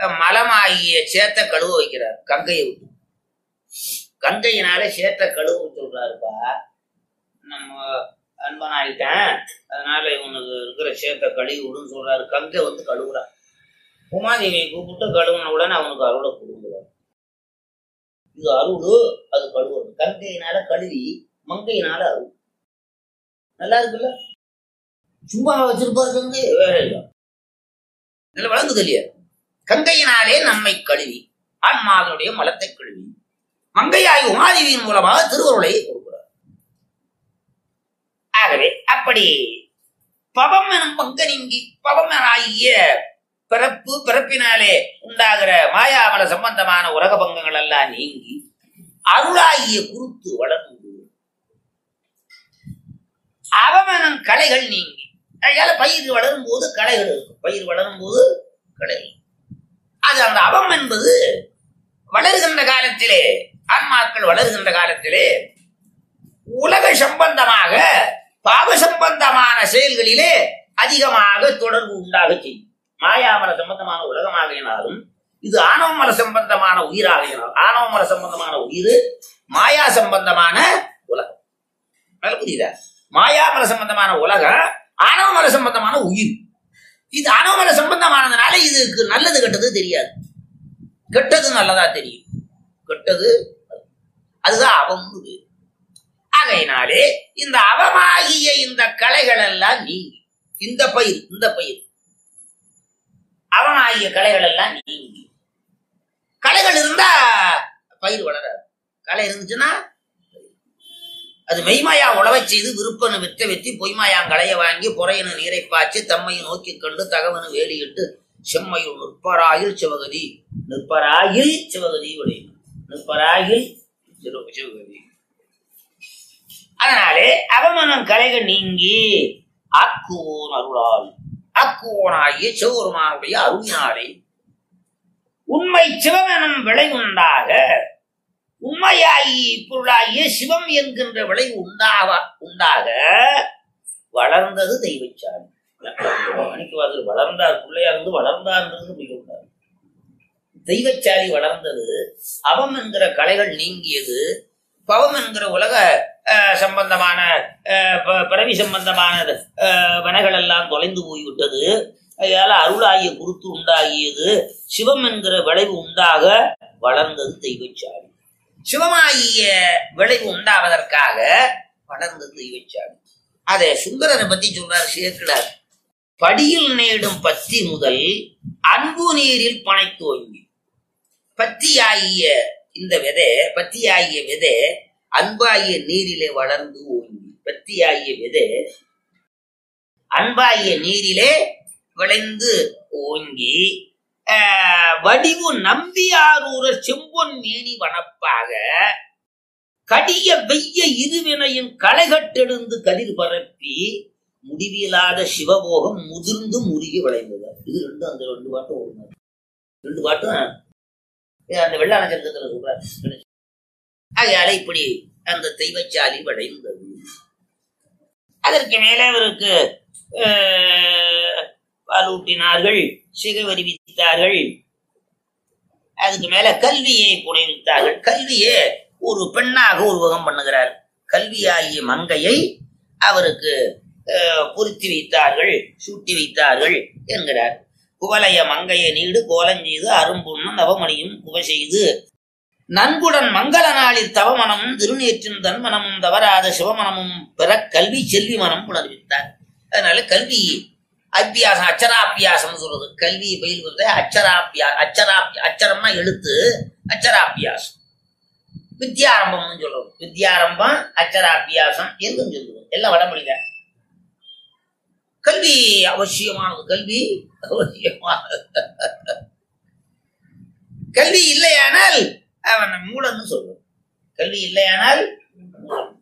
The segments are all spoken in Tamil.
அஹ், மலமாகிய சேத்த கழுவ வைக்கிறார் கங்கையை விட்டு கங்கையினால சேத்த கழுவ சொல்றாருப்பா நம்ம அன்பன் ஆயிட்டேன் அதனால இவனுக்கு இருக்கிற சேத்த கழுவி விடுன்னு சொல்றாரு கங்கை வந்து கழுவுறான் உமாதேவியை கூப்பிட்டு கழுவுன உடனே அவனுக்கு அருளை கொடுக்குறார் இது அருள் அது கழுவுறது கங்கையினால கழுவி மங்கையினால அருள் நல்லா இருக்குல்ல சும்மா வச்சிருப்பாரு கங்கை வேற இல்லை இதுல வழங்குது இல்லையா கங்கையினாலே நம்மை கழுவி ஆன்மாவினுடைய மலத்தை கழுவி மங்கையாய் உமாதேவியின் மூலமாக திருவருளை கொடுக்கிறார் ஆகவே அப்படி பவம் எனும் பங்க நீங்கி பவம் ஆகிய பிறப்பு பிறப்பினாலே உண்டாகிற மாயாமல சம்பந்தமான உலக பங்கங்கள் எல்லாம் நீங்கி அருளாகிய குருத்து வளர்ந்து அவமனம் கலைகள் நீங்கி அதனால பயிர் வளரும் போது களைகள் இருக்கும் பயிர் வளரும் போது களைகள் அது அந்த அவம் என்பது வளருகின்ற காலத்திலே ஆன்மாக்கள் வளருகின்ற காலத்திலே உலக சம்பந்தமாக பாவ சம்பந்தமான செயல்களிலே அதிகமாக தொடர்பு உண்டாக செய்யும் மாயாமல சம்பந்தமான உலகமாகினாலும் இது ஆணவமல சம்பந்தமான உயிராகினாலும் ஆணவமல சம்பந்தமான உயிர் மாயா சம்பந்தமான உலகம் நல்லா புரியுதா மாயாமல சம்பந்தமான உலகம் ஆணவமல சம்பந்தமான உயிர் இது ஆணவமல சம்பந்தமானதுனால இதுக்கு நல்லது கெட்டது தெரியாது கெட்டது நல்லதா தெரியும் கெட்டது அதுதான் அவம் ஆகையினாலே இந்த அவமாகிய இந்த கலைகள் எல்லாம் நீங்கி இந்த பயிர் இந்த பயிர் அவமாகிய கலைகள் எல்லாம் நீங்கி கலைகள் இருந்தா பயிர் வளராது கலை இருந்துச்சுன்னா அது மெய்மாயா உழவைச் செய்து விருப்பனு வித்த வெத்தி பொய்மாயாம் களைய வாங்கி பொறையனு நீரை பாய்ச்சி தம்மையை நோக்கி கண்டு தகவனு வேலியிட்டு செம்மையுள் நிற்பராயில் சிவகதி நிற்பராயில் சிவகதி உடைய நிற்பராயில் சிவ- சிவகதி அதனாலே அவமனம் கலைகள் நீங்கி ஆக்குவோன் அருளால் ஆக்குவோனாகிய சிவபெருமானுடைய அருளினாலே உண்மை சிவமெனும் விளை உண்டாக உண்மையாகி பொருளாகிய சிவம் என்கின்ற விளைவு உண்டாக உண்டாக வளர்ந்தது தெய்வச்சாமி மாணிக்கவாசல் வளர்ந்தார் பிள்ளையா இருந்து வளர்ந்தார்ன்றது மிக உண்டார் தெய்வச்சாலி வளர்ந்தது அவம் என்கிற கலைகள் நீங்கியது பவம் என்கிற உலக அஹ், சம்பந்தமான அஹ், ப- பிறவி சம்பந்தமான அஹ், வனைகள் எல்லாம் தொலைந்து போய்விட்டது அதனால அருளாகிய குருத்து உண்டாகியது சிவம் என்கிற விளைவு உண்டாக வளர்ந்தது தெய்வச்சாலி சிவமாகிய விளைவு உண்டாவதற்காக வளர்ந்தது தெய்வச்சாலி அதை சுந்தரரை பத்தி சொல்றார் சேர்க்கிறார் படியில் நேடும் பத்தி முதல் அன்பு நீரில் பனை துவங்கி பத்தியாகிய இந்த விதை பத்தியாகிய விதை அன்பாகிய நீரிலே வளர்ந்து ஓங்கி பத்தியாகிய விதை அன்பாகிய நீரிலே விளைந்து ஓங்கி ஆஹ், வடிவு நம்பியாரூர செம்பொன் மேனி வனப்பாக கடிய வெய்ய இருவினையின் களைகட்டெழுந்து கதிர் பரப்பி முடிவில்லாத சிவபோகம் முதிர்ந்து முருகி விளைந்தது இது ரெண்டும் அந்த ரெண்டு பாட்டும் ஒரு ரெண்டு பாட்டும் இது அந்த வெள்ளாள சங்கத்துல சொல்றாரு ஆகையால இப்படி அந்த தெய்வச்சாலி விளைந்தது அதற்கு மேலே அவருக்கு ஆஹ், பாலூட்டினார்கள் சிகவரி வித்தார்கள் அதுக்கு மேல கல்வியை புனைவித்தார்கள் கல்வியே ஒரு பெண்ணாக உருவகம் பண்ணுகிறார் கல்வியாகிய மங்கையை அவருக்கு அஹ், பொருத்தி வைத்தார்கள் சூட்டி வைத்தார்கள் என்கிறார் குவலய மங்கைய நீடு கோலஞ்செய்து அரும்புண்ணும் நவமணியும் குவ செய்து நன்குடன் மங்கள நாளில் தவமனமும் திருநேற்றின் தன்மனமும் தவறாத சிவமனமும் பெற கல்வி செல்வி மனம் புணர்வித்தார் அதனால கல்வி அபியாசம் அச்சராபியாசம் சொல்றது கல்வி பயில்வது அச்சராபியா அச்சராபி அச்சரம்னா எழுத்து அச்சராபியாசம் வித்யாரம்பம்னு சொல்றோம் வித்யாரம்பம் அச்சராபியாசம் என்றும் சொல்லுவோம் எல்லாம் வடமொழிதான் கல்வி அவசியமானது கல்வி அவசியமானது கல்வி இல்லையானால் அவன் மூலன்னு சொல்லுவோம் கல்வி இல்லையானால் மூடன்.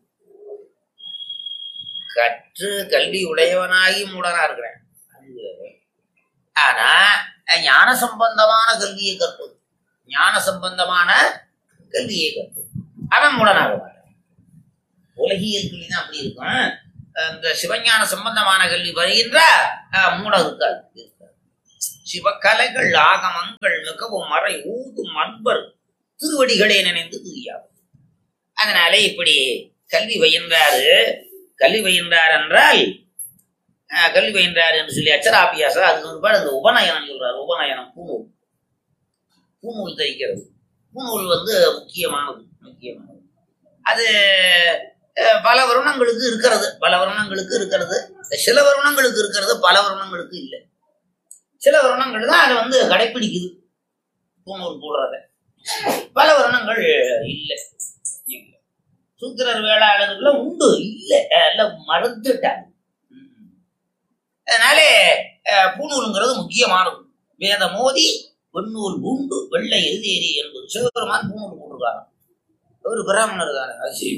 கற்று கல்வி உடையவனாகி மூடனா இருக்கிறேன் அது வேறு. ஆனா ஞான சம்பந்தமான கல்வியை கற்பது ஞான சம்பந்தமான கல்வியை கற்பது அவன் மூடனாக மாட்டான் உலகியல் கல்வி தான் அப்படி இருக்கும் இந்த சிவஞான சம்பந்தமான கல்வி வருகின்ற அஹ், மூடம் இருக்காது இருக்காது. சிவகலைகள் ஆகமங்கள் நிற்கவும் மறை ஊதும் அன்பர் திருவடிகளே நினைந்து துரியாது அதனால இப்படி கல்வி பயின்றாரு கல்வி பயின்றார் என்றால் அஹ், கல்வி பயின்றார் என்று சொல்லி அச்சராபியாசம் அதுக்கு ஒருபாடு அந்த உபநயனம் சொல்றாரு உபநயனம் பூநூல் பூநூல் தைக்கிறது பூநூல் வந்து முக்கியமானது முக்கியமானது அது அஹ், பல வருணங்களுக்கு இருக்கிறது பல வருணங்களுக்கு இருக்கிறது சில வருணங்களுக்கு இருக்கிறது பல வருணங்களுக்கு இல்லை சில வருணங்கள் தான் அதை வந்து கடைப்பிடிக்குது பூநூல் போடுறத பல வருணங்கள் இல்லை இல்லை சூத்திரர் வேளாளர்கள உண்டு இல்லை எல்லாம் மறந்துட்டாங்க ம். அதனாலே அஹ், பூநூலுங்கிறது முக்கியமானது வேத மோதி வெண்ணூல் பூண்டு வெள்ளை எழுதேரி என்பது சிவபெருமான் பூநூல் போட்டிருக்காராம் ஒரு பிராமணர் தானே அது சரி.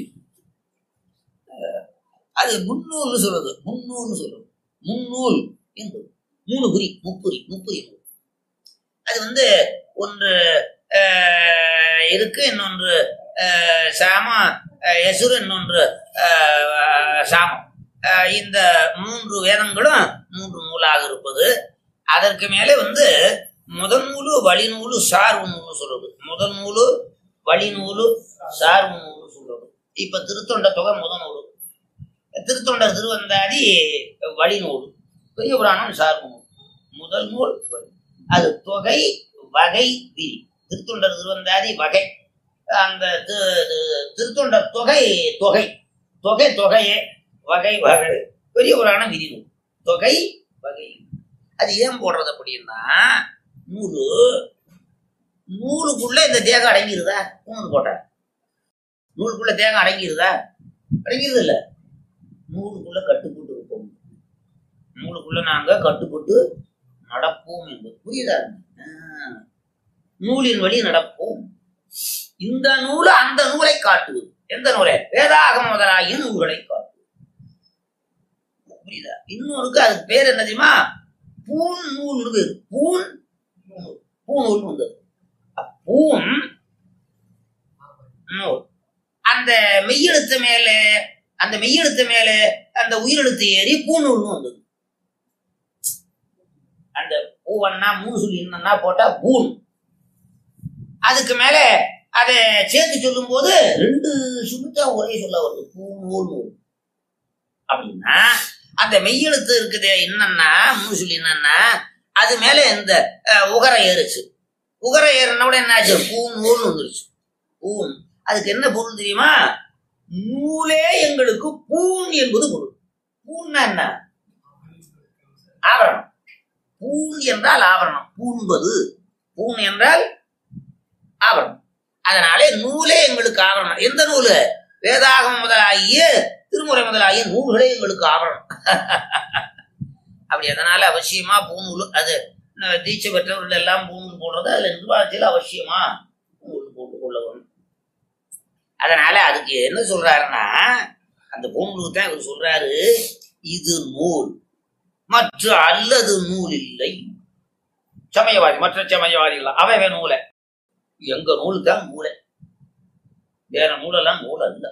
அஹ், அது முன்னூல்னு சொல்றது முன்னூல்னு சொல்றது முன்னூல் என்பது மூணு குறி முப்புரி முப்புரி நூல் அது வந்து ஒன்று அஹ், இருக்கு இன்னொன்று அஹ், சாம அஹ், யசுரு இன்னொன்று அஹ், சாமம் அஹ், இந்த மூன்று வேதங்களும் மூன்று நூலாக இருப்பது அதற்கு மேலே வந்து முதல் நூலு வழிநூலு சார்பு நூல்னு சொல்றது முதல் நூலு வழிநூலு சார்பு நூல்னு சொல்றது இப்ப திருத்தொண்ட தொகை முதல் நூல் திருத்தொண்டர் திருவந்தாதி வழிநூல் பெரிய புராணம் சார்பு நூல் முதல் நூல் வழி. அது தொகை வகை விரி திருத்தொண்டர் திருவந்தாதி வகை அந்த தி- தி- திருத்தொண்டர் தொகை தொகை தொகை தொகையே வகை வகை பெரிய புராணம் விரி நூல் தொகை வகை அது ஏன் போடுறது அப்படின்னா நூலு நூலுக்குள்ள இந்த தேகம் அடங்கிருதா நூல் போட்ட நூலுக்குள்ள தேகம் அடங்கிருதா அடங்கிருது இல்ல நூலுக்குள்ள கட்டுப்பட்டு இருப்போம் நூலுக்குள்ள நாங்க கட்டுப்பட்டு நடப்போம் என்பது புரியுதா ஆ. நூலின் வழி நடப்போம் இந்த நூல் அந்த நூலை காட்டுவது எந்த நூலை வேதாகம் முதலாகிய நூல்களை காட்டுவது புரியுதா இன்னொருக்கு அதுக்கு பேர் என்ன தெரியுமா பூன் நூல்னு பேரு பூன் நூல். பூநூல்னு வந்தது அ, பூன் நூல் அந்த மெய்யெழுத்து மேல அந்த மெய்யெழுத்து மேல அந்த உயிரெழுத்து ஏறி பூநூல்னு வந்தது அந்த பூவன்னா மூணு சொல்லி என்னன்னா போட்டா பூன் அதுக்கு மேல அதை சேர்த்து சொல்லும் போது ரெண்டு சுத்தா ஒரே சொல்ல வருது பூநூல் நூல் அப்படின்னா அந்த மெய்யெழுத்து இருக்குது என்னன்னா மூணு சொல்லி என்னன்னா அது மேல இந்த அஹ், உகர ஏறுச்சு உகர ஏறின கூட என்னாச்சு பூ நூல்னு வந்துருச்சு பூன் அதுக்கு என்ன பொருள் தெரியுமா நூலே எங்களுக்கு பூன் என்பது பொருள் பூன்னா என்ன ஆபரணம் பூன் என்றால் ஆபரணம் பூண்பது பூன் என்றால் ஆபரணம் அதனாலே நூலே எங்களுக்கு ஆபரணம் எந்த நூலு வேதாகம் முதலாகிய திருமுறை முதலாகிய நூல்களே எங்களுக்கு ஆபரணம் அப்படி அதனால அவசியமா பூநூல் அது ந- தீட்சை பெற்றவர்கள் எல்லாம் பூநூல் போடுறது அதுல நிர்வாகத்தில் அவசியமா பூநூல் போட்டு கொள்ள வேணும் அதனால அதுக்கு என்ன சொல்றாருன்னா அந்த பூநூலுக்கு தான் இவர் சொல்றாரு இது நூல் மற்ற அல்லது நூல் இல்லை சமயவாதி மற்ற சமயவாதிகள் அவன் நூலை எங்க நூல் தான் நூலை வேற நூலெல்லாம் நூல் அல்ல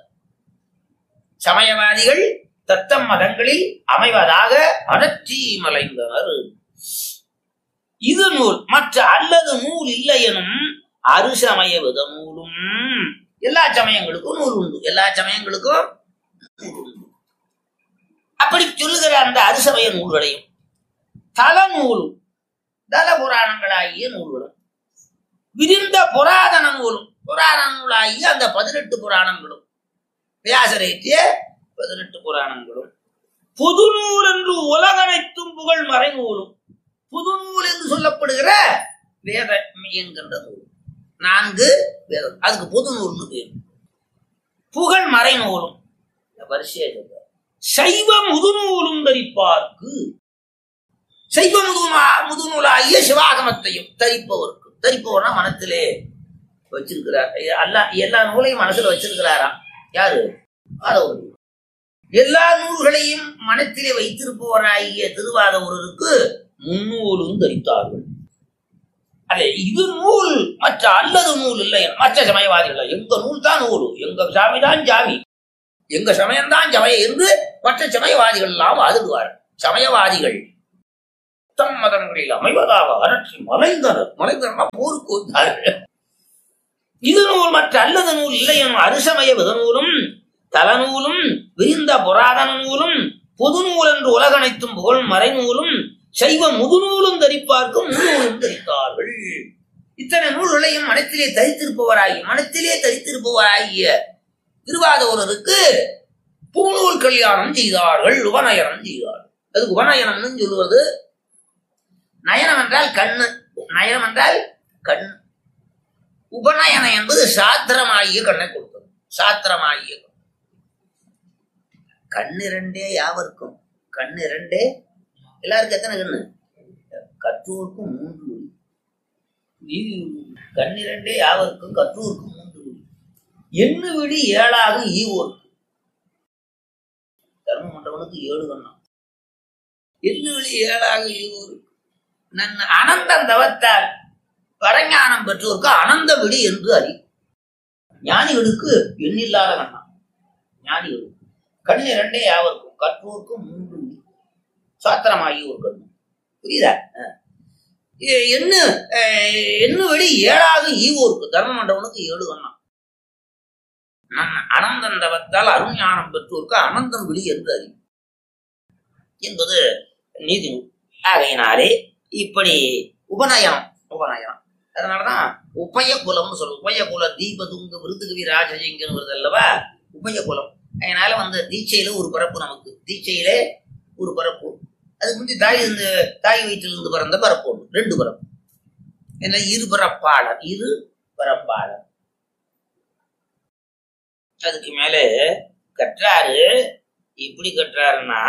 சமயவாதிகள் தத்தம் மதங்களில் அமைவதாக அடற்றி மலைந்தனர் இது நூல் மற்ற அல்லது நூல் இல்லை எனும் அருசமய வித நூலும் எல்லா சமயங்களுக்கும் நூல் உண்டு எல்லா சமயங்களுக்கும் நூல் உண்டு அப்படி சொல்லுகிற அந்த அருசமய நூல்களையும் தல நூலும் தல புராணங்களாகிய நூல்களும் விரிந்த புராதன நூலும் புராண நூலாகிய அந்த பதினெட்டு புராணங்களும் வியாசரேற்றிய பதினெட்டு புராணங்களும் புது நூல் என்று உலகனைத்தும் புகழ் மறைநூலும் புது நூல் என்று சொல்லப்படுகிற வேத என்கின்ற நூல் நான்கு வேதம் அதுக்கு புது நூல்னு பேர் புகழ் மறைநூலும் வரிசையா சொல்ற சைவ முதுநூலும் தரிப்பார்க்கு சைவ முதுநூலா முதுநூலாகிய சிவாகமத்தையும் தரிப்பவருக்கு தரிப்பவர்னா மனத்திலே வச்சிருக்கிறார் எல்லா எல்லா நூலையும் மனசுல வச்சிருக்கிறாராம் யாரு ஆதவர் எல்லா நூல்களையும் மனத்திலே வைத்திருப்பவராகிய திருவாதவருக்கு முன்னூலும் தரித்தார்கள் அதே இது நூல் மற்ற அல்லது நூல் இல்லை மற்ற சமயவாதிகள் எங்க நூல் தான் நூல் எங்க சாமி தான் சாமி எங்க சமயம் தான் சமயம் என்று மற்ற சமயவாதிகள் எல்லாம் வாதிடுவார் சமயவாதிகள் தம் மதங்களில் அமைவதாக அரற்றி மலைந்தனர் மலைந்தனா போருக்கு வந்தார்கள் இது நூல் மற்ற அல்லது நூல் இல்லை எனும் அரிசமய விதநூலும் தலநூலும் விரிந்த புராதன நூலும் பொதுநூல் என்று உலகனைத்தும் புகழ் மறைநூலும் சைவ முதுநூலும் தரிப்பார்க்கும் முன்னூலும் தரித்தார்கள் இத்தனை நூல்களையும் மனத்திலே தரித்திருப்பவராகி மனத்திலே தரித்திருப்பவராகிய திருவாதூரருக்கு பூநூல் கல்யாணம் செய்தார்கள் உபநயனம் செய்தார்கள் அது உபநயனம்னு சொல்லுவது நயனம் என்றால் கண்ணு நயனம் என்றால் கண் உபநயனம் என்பது சாத்திரமாகிய கண்ணை கொடுப்பது சாத்திரமாகிய கண். கண்ணிரண்டே யாவருக்கும் கண்ணிரண்டே எல்லாருக்கும் எத்தனை கண்ணு கற்றோருக்கும் மூன்று ஒளி. நீதி கண்ணிரண்டே யாவருக்கும் கற்றோருக்கும் மூன்று ஒளி. எண்ணு விழி ஏழாக ஈவோருக்கு தர்ம மண்டபனுக்கு ஏழு கண்ணம் எண்ணு விழி ஏழாக ஈவோருக்கு நன் அனந்தம் தவத்தால் பரஞானம் பெற்றோருக்கு அனந்த விழி என்று அறி ஞானிகளுக்கு எண்ணில்லாத கண்ணம் ஞானிகளுக்கு கண் இரண்டே யாவருக்கும் கற்றோருக்கும் மூன்று விழி சாத்திரமாகி ஒரு கண்ணு புரியுதா அஹ். எ- எண்ணு அஹ், எண்ணு வழி ஏழாக ஈவோருக்கு தர்ம மண்டபனுக்கு ஏழு கண்ணம் நம்ம அனந்தந்தவத்தால் அருஞானம் பெற்றோருக்கு அனந்தம் விழி என்று அறிவு என்பது நீதி நூல். ஆகையினாலே இப்படி உபநயனம் உபநயனம் அதனாலதான் உபய குலம்னு சொல்லுவோம் உபய குல தீபதுங்க விருதுகவி ராஜஜிங்கன்னு வருது அல்லவா உபய குலம் அதனால வந்து தீட்சையில ஒரு பரப்பு நமக்கு தீட்சையிலே ஒரு பரப்பு அதுக்கு முந்தி தாய் இந்த தாய் வயிற்றிலிருந்து பிறந்த பரப்பு ஒன்று ரெண்டு பரப்பு என்ன இரு பரப்பாளர் இரு பரப்பாளர் அதுக்கு மேல கற்றாரு எப்படி கற்றாருன்னா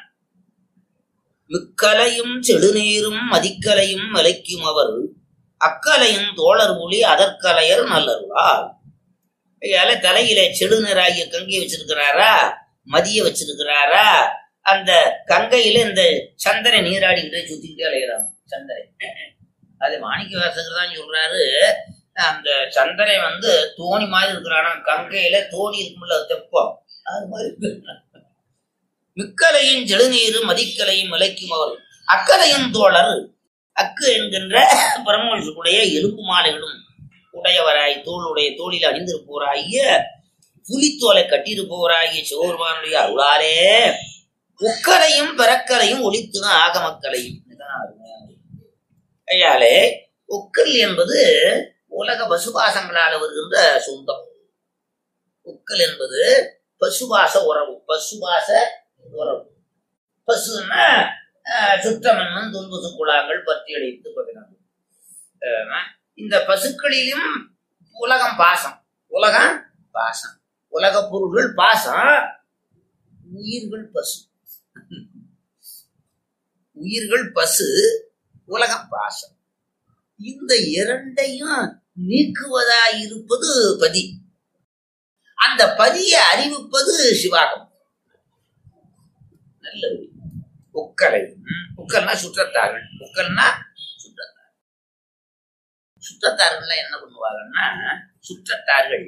மிக்கலையும் செடுநீரும் மதிக்கலையும் மலைக்கும் அவர் அக்கலையும் தோழர் புலி அதற்கலையர் நல்லருளார் ஐயால தலையில செடுநீராகிய கங்கை வச்சிருக்கிறாரா மதிய வச்சிருக்கிறாரா அந்த கங்கையில இந்த சந்திரை நீராடிக்கிட்டே சுத்திக்கிட்டே அலைகிறாங்க சந்திரை அது மாணிக்க வாசகர் தான் சொல்றாரு அந்த சந்திரை வந்து தோணி மாதிரி இருக்கிறானா கங்கையில தோணி இருக்கும்ல தெப்பம் அது மாதிரி இருக்கு. மிக்கலையும் செழுநீரும் மதிக்கலையும் இழைக்கும் அவர் அக்கலையும் தோழர் அக்கு என்கின்ற பரமோஷுடைய எலும்பு மாலைகளும் உடையவராய் தோளுடைய தோளில் அணிந்திருப்பவராகிய புலித்தோலை கட்டியிருப்பவராகிய சிவபெருமானுடைய அருளாலே உக்கலையும் பிறக்கலையும் ஒளித்துன ஆகமக்கலையும் இதுதான் அருமையானது. ஐயாலே உக்கல் என்பது உலக பசுபாசங்களால் வருகின்ற சொந்தம் உக்கல் என்பது பசுபாச உறவு பசுபாச உறவு பசுன்னா ஆஹ், சுற்றமன்னும் துன்புசு குழாங்கள் பற்றி அடைத்து பதினது இந்த பசுக்களிலும் உலகம் பாசம் உலகம் பாசம் உலக பொருள்கள் பாசம் உயிர்கள் பசு உயிர்கள் பசு உலகம் பாசம் இந்த இரண்டையும் நீக்குவதாயிருப்பது பதி அந்த பதியை அறிவிப்பது சிவாகம் நல்ல வழி. உக்கலை ம், உக்கல்னா சுற்றத்தார்கள் உக்கல்னா சுற்றத்தார் சுற்றத்தார்கள் என்ன பண்ணுவாங்கன்னா சுற்றத்தார்கள்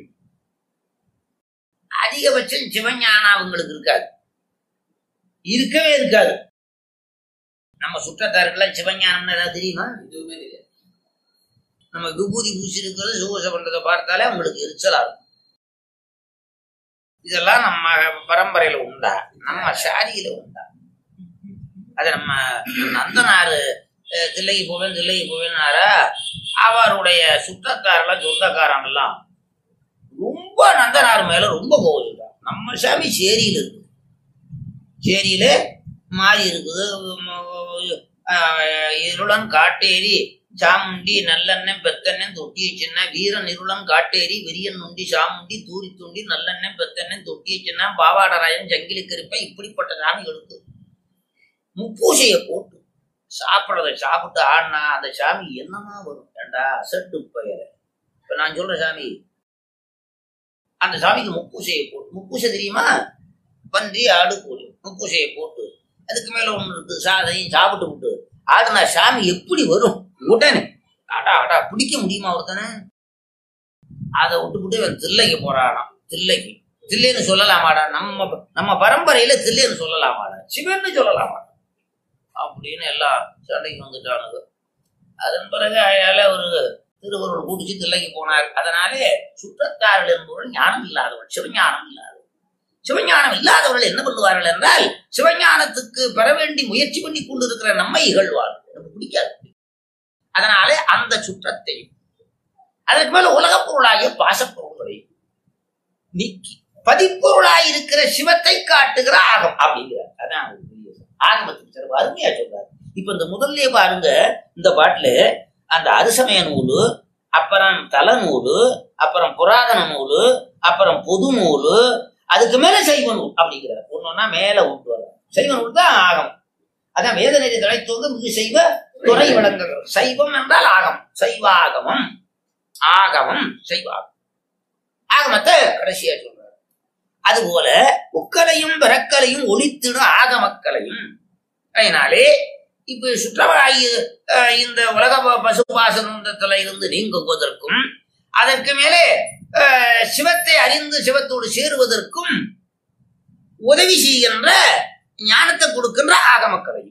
அதிகபட்சம் சிவஞானம் அவங்களுக்கு இருக்காது இருக்கவே இருக்காது நம்ம சுற்றத்தார்கள்லாம் சிவஞானம்னு ஏதாவது தெரியுமா எதுவுமே தெரியாது நம்ம விபூதி பூசி இருக்கிறது சுகோச பண்றதை பார்த்தாலே அவங்களுக்கு எரிச்சலா இருக்கும் இதெல்லாம் நம்ம பரம்பரையில உண்டா நம்ம சாதியில உண்டா அது நம்ம நந்தனாரு அஹ், தில்லைக்கு போவேன் தில்லைக்கு போவேன்னாரா அவருடைய சுற்றத்தாரெல்லாம் சொந்தக்காரன் எல்லாம் ரொம்ப நந்தனார் மேல ரொம்ப கோவிச்சுட்டார் நம்ம சாமி சேரியில இருக்கு சேரியில மாறி இருக்குது உம், ஆஹ், இருளன் காட்டேரி சாமுண்டி நல்லெண்ணெய் பெத்தெண்ணெய் தொட்டிய சின்ன வீரன் இருளன் காட்டேரி விரியன் நுண்டி சாமுண்டி தூரி துண்டி நல்லெண்ணெய் பெத்தெண்ணெய் தொட்டிய சின்ன பாவாடராயன் ஜங்கிலி கருப்பை இப்படிப்பட்ட சாமிகளுக்கு முப்பூசையை போட்டு சாப்பிட்றத சாப்பிட்டு ஆடினா அந்த சாமி என்னமா வரும் ஏண்டா அசட்டு பெயர் இப்ப நான் சொல்ற சாமி அந்த சாமிக்கு முப்பூசையை போட்டு முப்பூசை தெரியுமா பன்றி ஆடு கோழி முப்பூசையை போட்டு அதுக்கு மேல ஒண்ணு இருக்கு சாதையும் சாப்பிட்டு விட்டு ஆடுனா சாமி எப்படி வரும் உடனே அடா அடா பிடிக்க முடியுமா ஒருத்தனை அதை விட்டுவிட்டு இவன் தில்லைக்கு போறானாம் தில்லைக்கு தில்லைன்னு சொல்லலாமாடா நம்ம நம்ம பரம்பரையில தில்லைன்னு சொல்லலாமாடா சிவன்னு சொல்லலாமாடா அப்படின்னு எல்லாம் சண்டைக்கு வந்துட்டானுங்க அதன் பிறகு அயால ஒரு திருவருள் குடிச்சு தில்லைக்கு போனார் அதனாலே சுற்றத்தார்கள் என்பவர்கள் ஞானம் இல்லாதவர்கள் சிவஞானம் இல்லாதவர்கள் சிவஞானம் இல்லாதவர்கள் என்ன பண்ணுவார்கள் என்றால் சிவஞானத்துக்கு பெற வேண்டி முயற்சி பண்ணி கொண்டிருக்கிற நம்மை இகழ்வார்கள் நமக்கு பிடிக்காது அதனாலே அந்த சுற்றத்தை அதற்கு மேல உலகப் பொருளாகிய பாசப்பொருள்களை நீக்கி பதிப்பொருளாய் இருக்கிற சிவத்தை காட்டுகிற ஆகம் அப்படிங்கிறார் அதான் ஒரு பெரிய விஷயம். ஆகமத்துக்கு சிறப்பு அருமையா சொல்றாரு இப்ப இந்த முதல்ல பாருங்க இந்த பாட்டுல அந்த அரிசமய நூலு அப்புறம் தல நூலு அப்புறம் புராதன நூலு அப்புறம் பொது நூலு அதுக்கு மேல சைவ நூல் அப்படிங்கிறார் ஒன்னொன்னா மேல விட்டு வர சைவ நூல் தான் ஆகம் அதான் வேதநெறி தலைத்தோங்க மிகு செய்வ துறை விளங்குகிறது சைவம் என்றால் ஆகம் சைவாகமம் ஆகமம் சைவாகம் ஆகமத்தை கடைசியா சொல்றாரு அதுபோல உக்கலையும் பிறக்கலையும் ஒளித்திடும் ஆகமக்களையும் அதனாலே இப்ப சுற்றவாயு அஹ், இந்த உலக ப- பசுபாசனத்துல இருந்து நீங்குவதற்கும் அதற்கு மேலே அஹ், சிவத்தை அறிந்து சிவத்தோடு சேருவதற்கும் உதவி செய்கின்ற ஞானத்தை கொடுக்கின்ற ஆகமக்கலையும்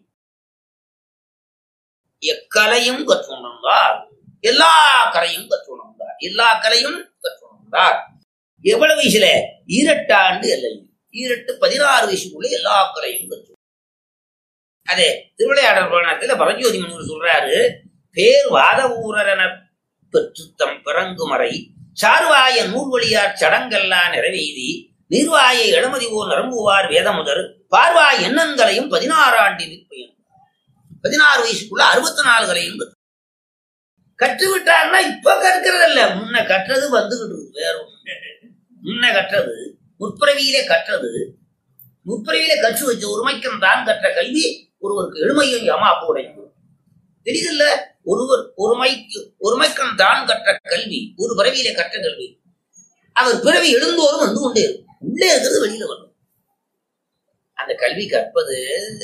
எக்கலையும் கற்றுணர்ந்தார் எல்லா கலையும் கற்றுணர்ந்தார் எல்லா கலையும் கற்றுணர்ந்தார் எவ்வளவு வயசுல ஈரட்டாண்டு இல்லை ஈரட்டு பதினாறு வயசுக்குள்ள எல்லா கலையும் கற்று அதே திருவிளையாடல் புராணத்துல பரஞ்சோதி முனிவர் சொல்றாரு பேர் வாத ஊரரென பெற்று தம் பிறங்குமறை சார்வாய நூல்வழியார் சடங்கெல்லாம் நிறைவேதி நீர்வாய இளமதி ஓர் நரம்புவார் வேதமுதர் பார்வாய் எண்ணங்களையும் பதினாறாண்டு நிற்பயன் பதினாறு வயசுக்குள்ள அறுபத்தி நாலுகளையும் கற்று கற்றுவிட்டார்னா இப்ப கற்கிறது இல்ல முன்ன கற்றது வந்துகிட்டு இருக்கு வேற ஒண்ணு முன்ன கற்றது முற்பிறவியிலே கற்றது முற்பிறவியிலே கற்று வச்ச ஒருமைக்கும் தான் கற்ற கல்வி ஒருவருக்கு எளிமையும் யமாப்பு உடையும் தெரியுதுல்ல ஒருவர் ஒருமைக்கு ஒருமைக்கம் தான் கற்ற கல்வி ஒரு பிறவியிலே கற்ற கல்வி அவர் பிறவி எழுந்தோறும் வந்து கொண்டே இருக்கும் உள்ளே இருக்கிறது வெளியில வரும் அந்த கல்வி கற்பது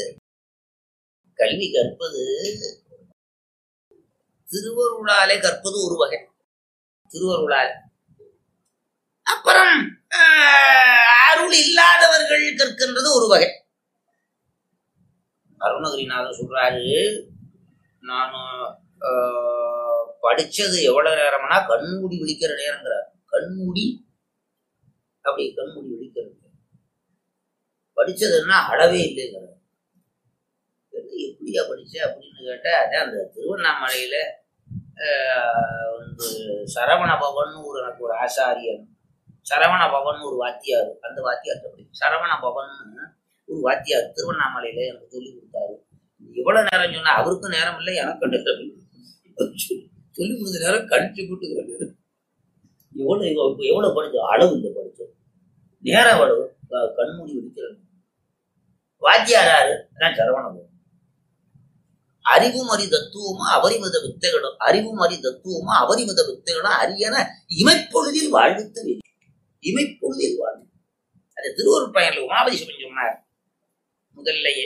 கல்வி கற்பது திருவருளாலே கற்பது ஒரு வகை திருவருளால் அப்புறம் ஆஹ், அருள் இல்லாதவர்கள் கற்கின்றது ஒரு வகை அருணகிரிநாதர் சொல்றாரு நான் ஆஹ், படிச்சது எவ்வளவு நேரம்னா கண்மூடி விழிக்கிற நேரங்கிறார் கண்மூடி அப்படி கண்மூடி விழிக்கிறது படிச்சதுன்னா அளவே இல்லைங்கிறார் என்ன எப்படியா படிச்ச அப்படின்னு கேட்டா அதான் அந்த திருவண்ணாமலையில ஆஹ், வந்து சரவண பவன் ஒரு எனக்கு ஒரு ஆசாரியன் சரவண பவன் ஒரு வாத்தியார் அந்த வாத்தியார்ட்ட படி சரவண பவன் ஒரு வாத்தியார் திருவண்ணாமலையில எனக்கு சொல்லி கொடுத்தாரு எவ்வளவு நேரம் சொன்னா அவருக்கும் நேரம் இல்லை எனக்கும் நேரம் இல்லை சொல்லி கொடுத்த நேரம் கழிச்சு போட்டுக்கிறேன் எவ்வளவு இப்ப எவ்வளவு படிச்சோம் அளவு இல்லை படிச்சோம் நேரம் எவ்வளவு க- கண்மூடி விழிக்கிறது வாத்தியாராரு அதான் சரவண பவன் அறிவும் அறி தத்துவமும் அபரிமித வித்தைகளும் அறிவும் அறி தத்துவமும் அபரிமித வித்தைகளும் அரியன இமைப்பொழுதில் வாழ்வித்து வேண்டும் இமைப்பொழுதில் வாழ்வு அது திருவருட் பயனில் உமாபதி சிவன் சொன்னார் முதல்லையே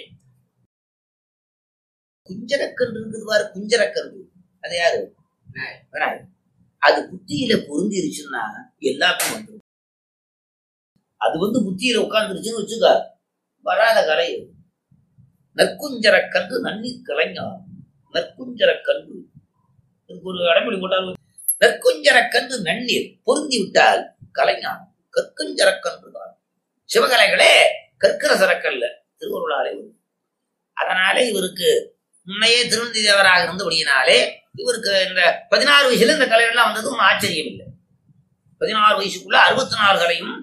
குஞ்சரக்கன்று இருக்குது பாரு குஞ்சரக்கன்று அது யாரு விநாயகர் அது புத்தியில பொருந்திருச்சுன்னா எல்லாமே வந்துடும் அது வந்து புத்தியில உட்கார்ந்துருச்சுன்னு வச்சுக்க வராத கரை அது. நற்குஞ்சரக்கன்று நன்னீர் கலைஞர் நற்குஞ்சரக்கன்று இதுக்கு ஒரு அடைமொழி போட்டால் நற்குஞ்சரக்கன்று நன்னீர் பொருந்தி விட்டால் கலைஞானம் கற்குஞ்சரக்கன்று தான் சிவகலைகளே கற்கிற சரக்கல்ல திருவருளாலே வரும். அதனாலே இவருக்கு முன்னையே திருநந்தி தேவராக இருந்தபடியினாலே இவருக்கு இந்த பதினாறு வயசுல இந்த கலைகள்லாம் வந்ததும் ஆச்சரியம் இல்லை பதினாறு வயசுக்குள்ள அறுபத்தி நாலு கலையும்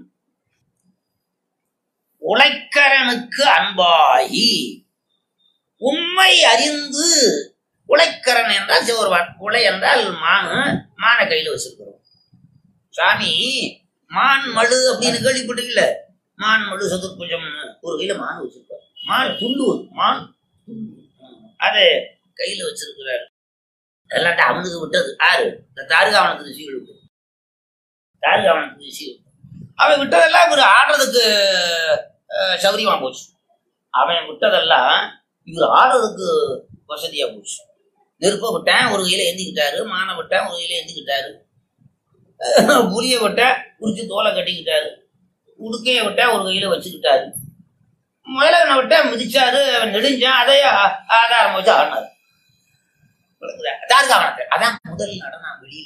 உழைக்கரனுக்கு அன்பாகி உண்மை அறிந்து உழைக்கரன் என்றால் சிவருவான் உலை என்றால் மானு மானை கையில வச்சிருக்கிறோம் சாமி மான் மழு அப்படின்னு கேள்விப்பட்டீங்கல்ல மான் மழு சதுர்புஜம் ஒரு கையில மான் வச்சிருக்காரு மான் துள்ளு மான் துள்ளு. அது கையில வச்சிருக்கிறாரு அதெல்லாம் அவனுக்கு விட்டது யாரு இந்த தாருகாவனத்துக்கு சீல் விட்டு தாருகாவனத்துக்கு சீல் அவன் விட்டதெல்லாம் இவர் ஆடுறதுக்கு அஹ், சௌரியமா போச்சு அவன் விட்டதெல்லாம் இவர் ஆடுறதுக்கு வசதியா போச்சு நெருப்ப விட்டேன் ஒரு கையில எந்திக்கிட்டாரு மானை விட்டேன் ஒரு கையில எந்திக்கிட்டாரு புளிய விட்டேன் குறிச்சு தோலை கட்டிக்கிட்டாரு உடுக்கைய விட்டேன் ஒரு கையில வச்சுக்கிட்டாரு முயலவனை விட்டா மிதிச்சாரு அவன் நெடுஞ்சான் அதை ஆ- ஆதாரம் வச்சு ஆடினார் விளங்குதா? தார்காவனத்தை அதான் முதல் நடனம் வெளியில